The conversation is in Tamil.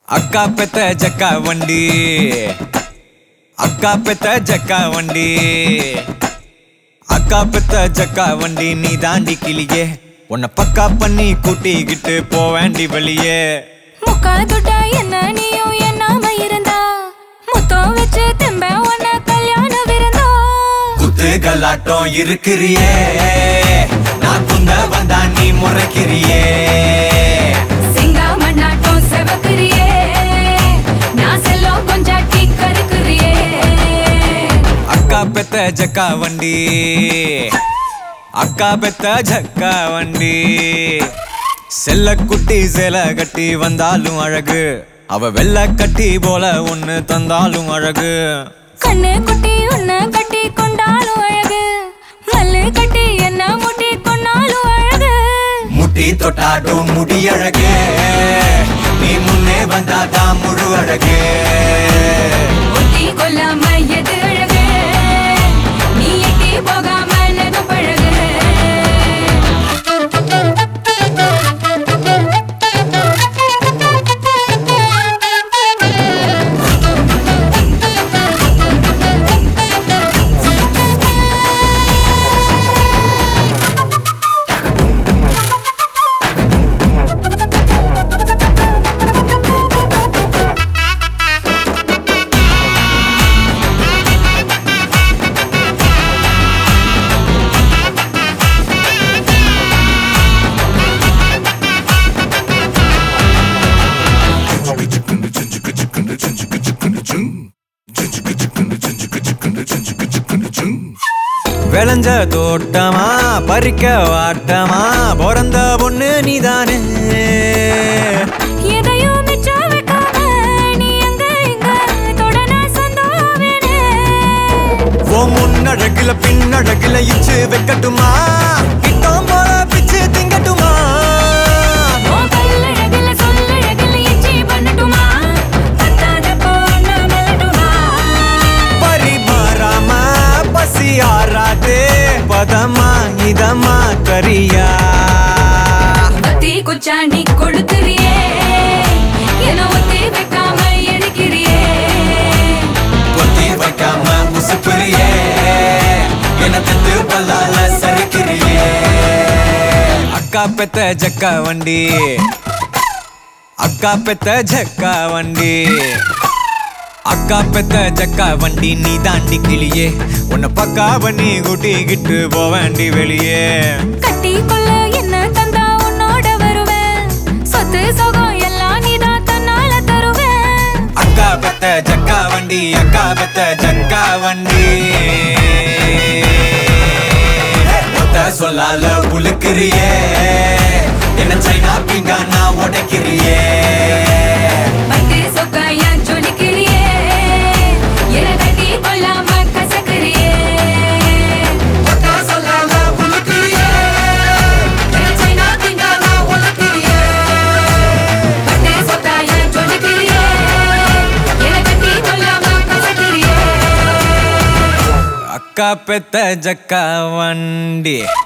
அக்கா பெத்த ஜக்கா வண்டி அக்கா பெத்த ஜக்கா வண்டி அக்கா பெத்த ஜக்கா வண்டி நீ தாண்டி கிளியே உன்னை பக்கா பண்ணி கூட்டிக்கிட்டு போவேண்டி வெளியே முக்கா தொட்டா என்ன நீயும் என்னாம இருந்தா முத்தம் வச்சு தெம்ப உன்ன கல்யாண விருந்தா குத்து கல்லாட்டம் இருக்கிறியே நான் குந்த வந்தா நீ முறைக்கிறியே சிங்கா மண்ணாட்டம் செவக்குறியே நான் செல்லம் கொஞ்சாட்டி கருக்குறியே அக்கா பெத்த ஜக்கா வண்டி அக்கா பெத்த ஜக்கா வண்டி செல்ல குட்டி சேல கட்டி வந்தாலும் அழகு அவ வெள்ள கட்டி போல ஒண்ணு தந்தாலும் அழகு கண்ணு குட்டி உன்னை கட்டி கொண்டாலும் அழகு மல்லு கட்டி என்ன முட்டி கொண்டாலும் அழகு முட்டி தொட்டாடும் முடி அழகு நீ முன்னே வந்தாதான் முழு அழகு ஒட்டி கொல்லாம எது அழகு நீ எட்டி போகாம நகம் பழகு விளைஞ்ச தோட்டமா பறிக்க வாட்டமா பிறந்த பொண்ணு நீதானே எதையும் மிச்சம் வைக்காம நீ அங்க இங்க தொடன சொந்தமாவேனே உன் முன்னழகுல பின்னழகுல இச்சு வைக்கட்டுமா கிட்டம் போல பிச்சு திங்கட்டுமா உன் கல்லழகுல சொல்லழகுல எச்சி பண்ணட்டுமா பத்தாத பொண்ண மெல்லட்டுமா பரிமாறாம பசி ஆறாதே பதமா இதமா கரியா கத்தி குச்சாண்டி கொடுத்துறியே என ஒத்தி வைக்காம எரிக்கிறியே கொத்தி வைக்காம உசுப்புறியே என்ன தத்து பல்லால சரிக்கிறியே அக்கா பெத்த ஜக்கா வண்டி அக்கா பெத்த ஜக்கா வண்டி அக்கா பெத்த ஜக்கா வண்டி நீ தாண்டி கிளியே உன்னை பக்கா பண்ணி கூட்டிக்கிட்டு போவேண்டி வெளியே கட்டி கொள்ள என்ன தந்தா உன்னோட வருவேன் சொத்து சுகம் எல்லாம் நீதான் தன்னால தருவேன் அக்கா பெத்த ஜக்கா வண்டி அக்கா பெத்த ஜக்கா வண்டி மொத்த சொல்லால உழுக்கிறியே என்ன சைனா பிங்கானா உடைக்கிறியே பட்டு சொக்காயா ஜொலிக்கிறியே என கட்டி கொள்ளாம கசக்கிறியே மொத்த சொல்லால உழுக்கிறியே என சைனா திங்கானா உலக்கிறியே பட்டு சொக்காயா ஜொலிக்கிறியே என கட்டி கொள்ளாம கசக்கிறியே அக்கா பெத்த ஜக்கா வண்டி